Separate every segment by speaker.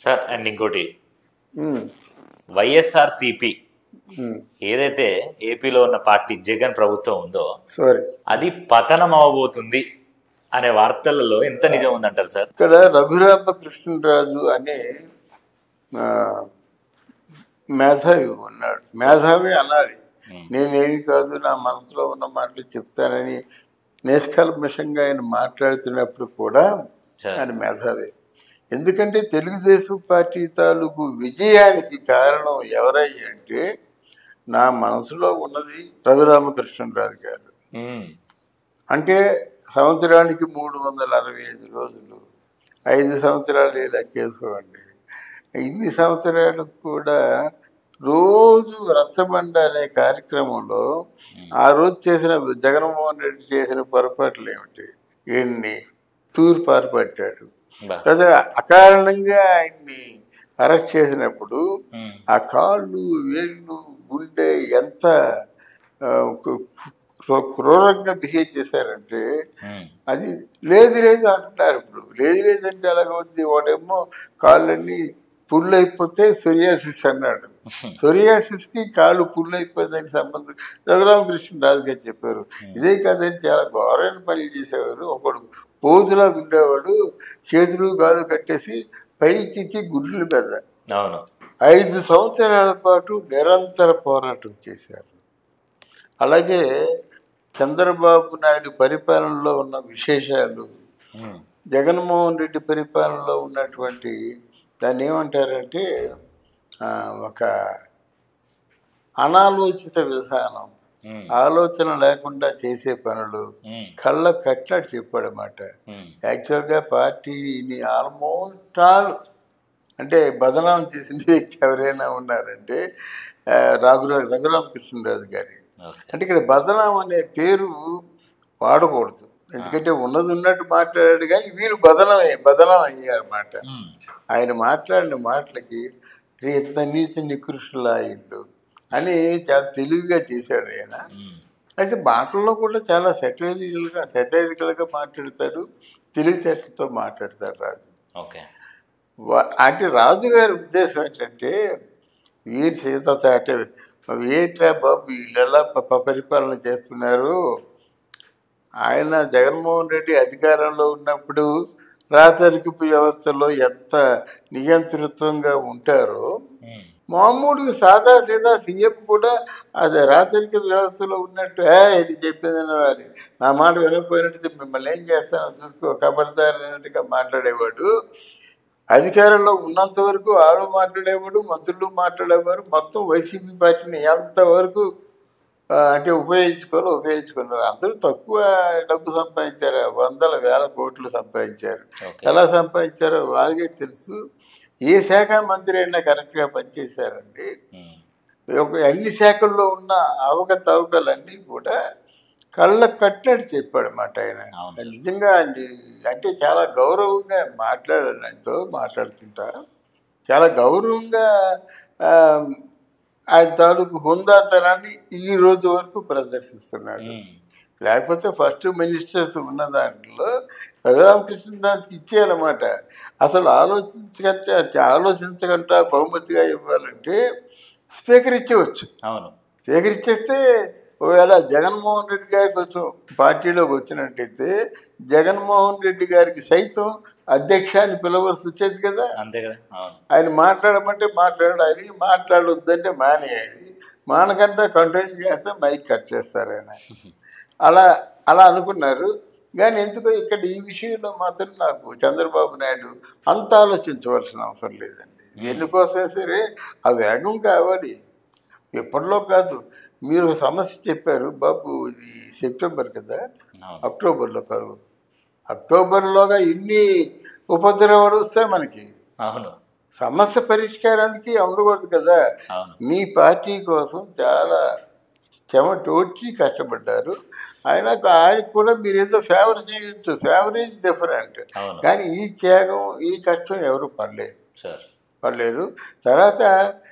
Speaker 1: Sir and ఇంకోటి
Speaker 2: ఉమ్,
Speaker 1: YSR CP
Speaker 2: ఉమ్,
Speaker 1: ఏదైతే ఏపీలో ఉన్న పార్టీ జగన్ ప్రభుత్వం ఉందో
Speaker 2: సారీ
Speaker 1: అది పతనం అవ్వబోతుంది అనే వార్తలలో ఎంత నిజం ఉందంటారు సార్
Speaker 2: ఇక్కడ రఘురామకృష్ణరాజు అనే ఆ, మేధావి ఉన్నాడు మేధావి అనాలి నేనేమి కాదు నా మనసులో ఉన్న మాటలు చెప్తానని నిష్కల్మషంగా ఆయన మాట్లాడుతున్నప్పుడు కూడా
Speaker 1: సరే.
Speaker 2: ఆయన మేధావి ఎందుకంటే తెలుగుదేశం పార్టీ తాలూకు విజయానికి కారణం ఎవరయ్యి అంటే నా మనసులో ఉన్నది రఘురామకృష్ణరాజు గారు
Speaker 1: ఉమ్,
Speaker 2: అంటే సంవత్సరానికి మూడు వందల అరవై ఐదు రోజులు ఐదు సంవత్సరాలు లెక్కేసుకోండి ఇన్ని సంవత్సరాలకు కూడా రోజు రచ్చబండ అనే కార్యక్రమంలో ఆ రోజు చేసిన జగన్మోహన్ రెడ్డి చేసిన పొరపాట్లు ఏమిటి ఎన్ని తూరు పారుపట్టాడు
Speaker 1: బా.
Speaker 2: కదా అకారణంగా ఆయన్ని అరెస్ట్ చేసినప్పుడు
Speaker 1: ఉమ్,
Speaker 2: ఆ కాళ్ళు వేళ్ళు గుండె ఎంత ఆ, క్రూ- క్రూ- క్రూరంగా బిహేవ్ చేశారంటే
Speaker 1: ఉమ్,
Speaker 2: అది లేదు లేదు అంటున్నారు ఇప్పుడు లేదు లేదంటే ఎలాగవుద్ది వాడేమో కాళ్ళన్నీ పుళ్ళు అయిపోతే సొరియాసిస్ అన్నాడు సొరియాసిస్కి కాళ్ళు పుళ్ళు అయిపోయిందని సంబంధం రఘురామకృష్ణరాజు గారు చెప్పారు ఇదే కాదని చాలా ఘోరమైన పనులు చేసేవారు ఒకడు పోజులా ఉండేవాడు చేతులు కాళ్ళు కట్టేసి పైకి గుడ్లు పెద్ద
Speaker 1: అవును
Speaker 2: ఐదు సంవత్సరాల పాటు నిరంతర పోరాటం చేశారు అలాగే చంద్రబాబు నాయుడు పరిపాలనలో ఉన్న విశేషాలు
Speaker 1: ఉమ్,
Speaker 2: జగన్మోహన్ రెడ్డి పరిపాలనలో ఉన్నటువంటి దాన్ని ఏమంటారంటే ఆ, ఒక అనాలోచిత విధానం
Speaker 1: ఉమ్,
Speaker 2: ఆలోచన లేకుండా చేసే పనులు
Speaker 1: ఉమ్,
Speaker 2: కళ్ళ కట్టినట్టు చెప్పాడన్నమాట
Speaker 1: ఉమ్,
Speaker 2: యాక్చువల్గా పార్టీని ఆల్మోస్ట్ ఆల్ అంటే బదనాం చేసిన వ్యక్తి ఎవరైనా ఉన్నారంటే ఆ, రఘురా రఘురామకృష్ణరాజు గారి
Speaker 1: ఓకే
Speaker 2: అంటే ఇక్కడ బదనాం అనే పేరు వాడకూడదు ఎందుకంటే ఉన్నది ఉన్నట్టు మాట్లాడాడు కానీ వీళ్ళు బదనం బదనం అయ్యారన్నమాట
Speaker 1: ఉమ్,
Speaker 2: ఆయన మాట్లాడిన మాటలకి "రే, ఎంత నీచ నికృష్టులా అయిండు అని చాలా తెలివిగా చేశాడు ఆయన
Speaker 1: ఉమ్,
Speaker 2: అయితే మాటల్లో కూడా చాలా సెటైరికల్గా సెటైరికల్గా మాట్లాడతాడు తెలివితేటలతో మాట్లాడతాడు రాజు
Speaker 1: ఓకే
Speaker 2: వా- అంటే రాజుగారి ఉద్దేశం ఏంటంటే వీరి సీత అంటే ఏట్రా బాబు వీళ్ళెలా ప- ప- పరిపాలన చేస్తున్నారు ఆయన జగన్మోహన్ రెడ్డి అధికారంలో ఉన్నప్పుడు రాచరికపు వ్యవస్థలో ఎంత నియంత్రిత్వంగా ఉంటారో
Speaker 1: ఉమ్,
Speaker 2: మామూలుగా సాదా సీదా సీఎం కూడా అది రాచరిక వ్యవస్థలో ఉన్నట్టు "ఏ, ఇది చెప్పింది వాళ్ళు నా మాట వినకపోయినట్టు మిమ్మల్ని ఏం చేస్తానో చూసుకో కబడతారు అన్నట్టుగా మాట్లాడేవాడు అధికారంలో ఉన్నంత వరకు ఆడు మాట్లాడేవాడు మంత్రులు మాట్లాడేవారు మొత్తం వైసీపీ పార్టీని ఎంతవరకు ఆ, అంటే ఉపయోగించుకోవాలో ఉపయోగించుకున్నారు అందరూ తక్కువ డబ్బు సంపాదించారు వందల వేల కోట్లు సంపాదించారు
Speaker 1: ఓకే
Speaker 2: ఎలా సంపాదించారో వాళ్ళకే తెలుసు ఏ శాఖ మంత్రి అయినా కరెక్ట్గా పనిచేశారండి
Speaker 1: ఉమ్,
Speaker 2: ఒక అన్ని శాఖల్లో ఉన్న అవకతవకలన్నీ కూడా కళ్ళ కట్టినట్టు చెప్పాడన్నమాట ఆయన
Speaker 1: అవును.
Speaker 2: నిజంగా అండి అంటే చాలా గౌరవంగా మాట్లాడాను ఆయనతో మాట్లాడుతుంటా చాలా గౌరవంగా ఆ, ఆయన తాలూకు హుందాతనాన్ని ఈ రోజు వరకు ప్రదర్శిస్తున్నాడు
Speaker 1: ఉమ్,
Speaker 2: లేకపోతే ఫస్ట్ మినిస్టర్స్ ఉన్న దాంట్లో రఘురామకృష్ణదాస్కి ఇచ్చేయాలన్నమాట అసలు ఆలోచించకుండా ఆలోచించకుండా బహుమతిగా ఇవ్వాలంటే స్పీకర్ ఇచ్చేవచ్చు
Speaker 1: అవును
Speaker 2: స్పీకర్ ఇచ్చేస్తే ఒకవేళ జగన్మోహన్ రెడ్డి గారికి కొంచెం పార్టీలోకి వచ్చినట్టయితే జగన్మోహన్ రెడ్డి గారికి సైతం అధ్యక్ష అని పిలవలసి వచ్చేది కదా
Speaker 1: అంతే కదా అవును
Speaker 2: ఆయన మాట్లాడమంటే మాట్లాడాలి మాట్లాడొద్దంటే మానేయాలి మానకంటే కంటిన్యూ చేస్తే మైక్ కట్ చేస్తారు ఆయన అలా అలా అనుకున్నారు కానీ ఎందుకో ఇక్కడ ఈ విషయంలో మాత్రం నాకు చంద్రబాబు నాయుడు అంత ఆలోచించవలసిన అవసరం లేదండి ఎన్నికోసం సరే ఆ వేగం కావాలి ఎప్పటిలో కాదు మీరు ఒక సమస్య చెప్పారు బాబు ఇది సెప్టెంబర్ కదా
Speaker 1: అవును
Speaker 2: అక్టోబర్లో కరువు అక్టోబర్లోగా ఇన్ని ఉపద్రవాలు వస్తాయి మనకి
Speaker 1: అవును
Speaker 2: సమస్య పరిష్కారానికి ఉండకూడదు కదా
Speaker 1: అవును
Speaker 2: మీ పార్టీ కోసం చాలా చెమటోడ్చి కష్టపడ్డారు ఆయన ఆయనకు కూడా మీరు ఏదో ఫేవర్ చేయొచ్చు ఫేవర్ ఈజ్ డిఫరెంట్
Speaker 1: అవును
Speaker 2: కానీ ఈ త్యాగం ఈ కష్టం ఎవరు పడలేదు
Speaker 1: సార్
Speaker 2: పడలేదు తర్వాత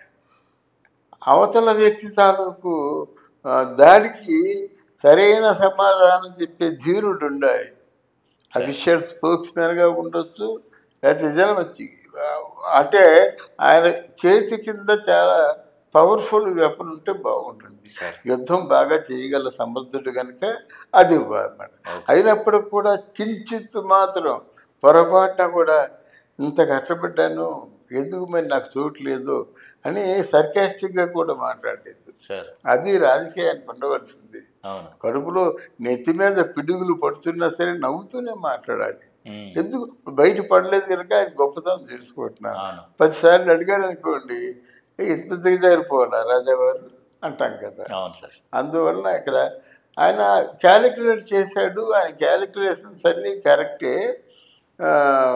Speaker 2: అవతల వ్యక్తి తాలూకు ఆ, దాడికి సరైన సమాధానం చెప్పే ధీరుడు ఉండాలి అఫీషియల్ స్పోక్స్ మ్యాన్గా ఉండొచ్చు లేకపోతే జనం వచ్చి అంటే ఆయన చేతి కింద చాలా పవర్ఫుల్ వెపన్ ఉంటే బాగుంటుంది
Speaker 1: సరే.
Speaker 2: యుద్ధం బాగా చేయగల సమర్థుడు కనుక అది అన్నమాట అయినప్పటికి కూడా కించిత్ మాత్రం పొరపాటున కూడా ఇంత కష్టపడ్డాను ఎందుకు మరి నాకు చోటు లేదు అని సర్కాస్టిక్గా కూడా మాట్లాడలేదు
Speaker 1: సార్
Speaker 2: అది రాజకీయానికి ఉండవలసింది
Speaker 1: అవును
Speaker 2: కడుపులో నెత్తి మీద పిడుగులు పడుతున్నా సరే నవ్వుతూనే మాట్లాడాలి
Speaker 1: ఉమ్,
Speaker 2: ఎందుకు బయట పడలేదు కనుక ఆయన గొప్పతనం తెలుసుకుంటున్నాను
Speaker 1: అవును
Speaker 2: పదిసార్లు అడిగాడు అనుకోండి ఇంత దిగజారిపోవాలా రాజావారు అంటాం కదా
Speaker 1: అవును సార్
Speaker 2: అందువలన ఇక్కడ ఆయన క్యాలిక్యులేట్ చేశాడు ఆయన క్యాలిక్యులేషన్స్ అన్నీ కరెక్టే ఆ,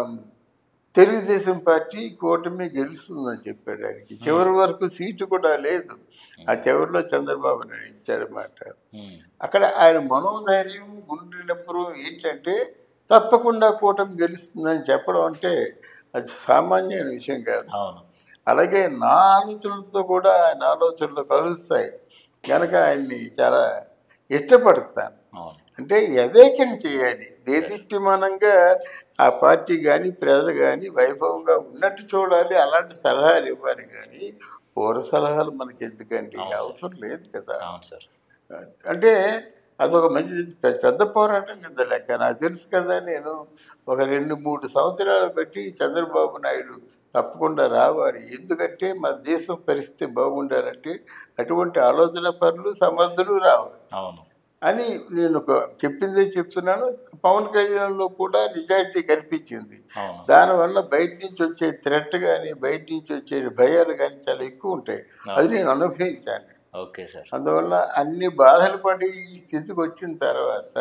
Speaker 2: తెలుగుదేశం పార్టీ కూటమి గెలుస్తుందని చెప్పాడు ఆయనకి చివరి వరకు సీటు కూడా లేదు ఆ చివరిలో చంద్రబాబు నాయుడు ఇచ్చాడన్నమాట
Speaker 1: ఉమ్,
Speaker 2: అక్కడ ఆయన మనోధైర్యం గుండె నెంబరు ఏంటంటే తప్పకుండా కూటమి గెలుస్తుందని చెప్పడం అంటే అది సామాన్యమైన విషయం కాదు
Speaker 1: అవును
Speaker 2: అలాగే నా ఆలోచనలతో కూడా ఆయన ఆలోచనలు కలుస్తాయి కనుక ఆయన్ని చాలా ఇష్టపడతాను
Speaker 1: అవును
Speaker 2: అంటే ఎవేకం చేయాలి దేదీప్యమానంగా ఆ పార్టీ కానీ ప్రజలు కానీ వైభవంగా ఉన్నట్టు చూడాలి అలాంటి సలహాలు ఇవ్వాలి కానీ పూర్వ సలహాలు మనకి ఎందుకండి అవసరం లేదు కదా
Speaker 1: అవును సార్
Speaker 2: అంటే అదొక మంచి పె- పెద్ద పోరాటం కింద లెక్క నాకు తెలుసు కదా నేను ఒక రెండు మూడు సంవత్సరాలు బట్టి చంద్రబాబు నాయుడు తప్పకుండా రావాలి ఎందుకంటే మన దేశం పరిస్థితి బాగుండాలంటే అటువంటి ఆలోచన పనులు సమర్థులు రావాలి
Speaker 1: అవును
Speaker 2: అని నేను ఒక చెప్పిందే చెప్తున్నాను పవన్ కళ్యాణ్లో కూడా నిజాయితీ కనిపించింది
Speaker 1: అవును
Speaker 2: దానివల్ల బయట నుంచి వచ్చే థ్రెట్ కానీ బయట నుంచి వచ్చే భయాలు కానీ చాలా ఎక్కువ ఉంటాయి అది నేను అనుభవించాను
Speaker 1: ఓకే సార్
Speaker 2: అందువల్ల అన్ని బాధలు పడి ఈ స్థితికి వచ్చిన తర్వాత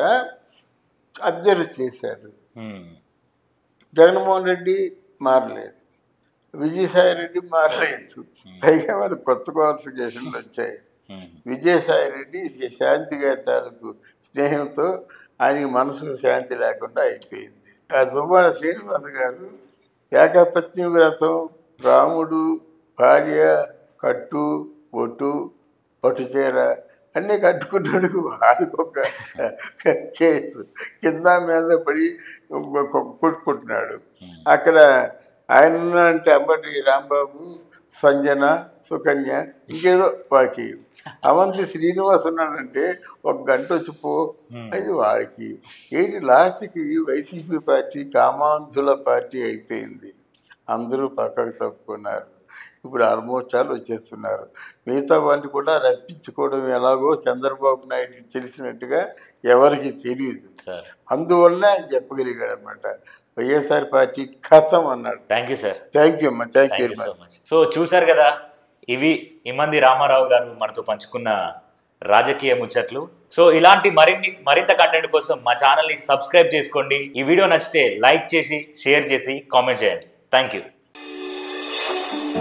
Speaker 2: అబ్జర్వ్ చేశాడు
Speaker 1: ఉమ్,
Speaker 2: జగన్మోహన్ రెడ్డి మారలేదు విజయసాయి రెడ్డి మారలేదు పైగా మరి కొత్త క్వాలిఫికేషన్లు వచ్చాయి
Speaker 1: ఉమ్,
Speaker 2: విజయసాయి రెడ్డి శాంతి గారి తాలూకు స్నేహంతో ఆయనకి మనసుకు శాంతి లేకుండా అయిపోయింది ఆ దువ్వాడ శ్రీనివాస గారు ఏకపత్ని వ్రతం రాముడు భార్య కట్టు బొట్టు పట్టుచీర అన్నీ కట్టుకున్నాడు వాడికొక కేసు కింద మీద పడి కొట్టుకుంటున్నాడు అక్కడ ఆయన ఉన్నాడంటే అంబటి రాంబాబు సంజన సుకన్య ఇంకేదో వాడికి అవంతి శ్రీనివాస్ ఉన్నాడంటే ఒక గంట వచ్చి పో అది వాడికి ఏంటి లాస్ట్కి వైసీపీ పార్టీ కామాంధుల పార్టీ అయిపోయింది అందరూ పక్కకు తప్పుకున్నారు ఇప్పుడు ఆల్మోస్ట్ ఆల్ వచ్చేస్తున్నారు మిగతా వాళ్ళు కూడా రప్పించుకోవడం ఎలాగో చంద్రబాబు నాయుడుకి తెలిసినట్టుగా ఎవరికి తెలియదు
Speaker 1: సార్
Speaker 2: అందువల్ల ఆయన చెప్పగలిగాడు అనమాట వైఎస్ఆర్ పార్టీ కథం అన్నాడు
Speaker 1: thank you sir
Speaker 2: thank you అమ్మా thank you
Speaker 1: thank you so much so చూసారు కదా ఇవి ఇమంది రామారావు గారు మనతో పంచుకున్న రాజకీయ ముచ్చట్లు సో ఇలాంటి మరిన్ని మరింత కంటెంట్ కోసం మా ఛానల్ని సబ్స్క్రైబ్ చేసుకోండి ఈ వీడియో నచ్చితే లైక్ చేసి షేర్ చేసి కామెంట్ చేయండి థ్యాంక్ యూ